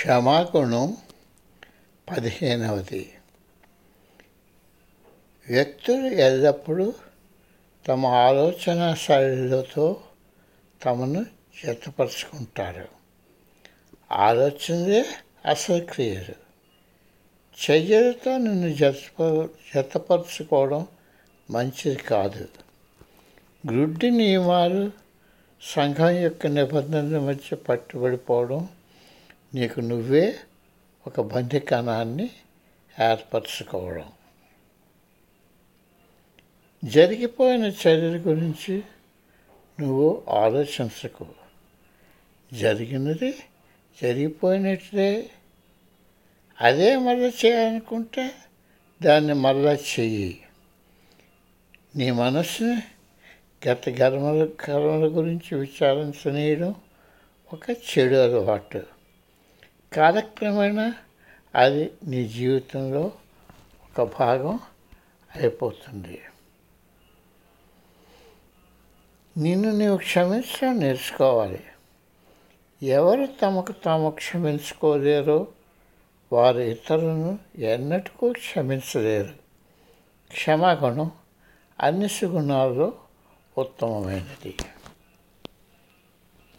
క్షమాగుణం పదిహేనవది వ్యక్తులు ఎల్లప్పుడూ తమ ఆలోచన శైలితో తమను జతపరుచుకుంటారు ఆలోచనలే అసలు క్రియలు చర్యలతో నిన్ను జతప జతపరుచుకోవడం మంచిది కాదు గ్రుడ్డి నియమాలు సంఘం యొక్క నిబంధనల మధ్య పట్టుబడిపోవడం నీకు నువ్వే ఒక బంధికణాన్ని ఏర్పరచుకోవడం జరిగిపోయిన చర్యల గురించి నువ్వు ఆలోచించకు జరిగినది జరిగిపోయినట్లే అదే మళ్ళీ చేయాలనుకుంటే దాన్ని మళ్ళా చెయ్యి నీ మనస్సుని గత కర్మల కర్మల గురించి విచారించనీయడం ఒక చెడు అలవాటు కాలక్రమేణా అది నీ జీవితంలో ఒక భాగం అయిపోతుంది నిన్ను నీవు క్షమించడం నేర్చుకోవాలి ఎవరు తమకు తాము క్షమించుకోలేరో వారు ఇతరులను ఎన్నటికూ క్షమించలేరు క్షమాగుణం అన్ని సుగుణాల్లో ఉత్తమమైనది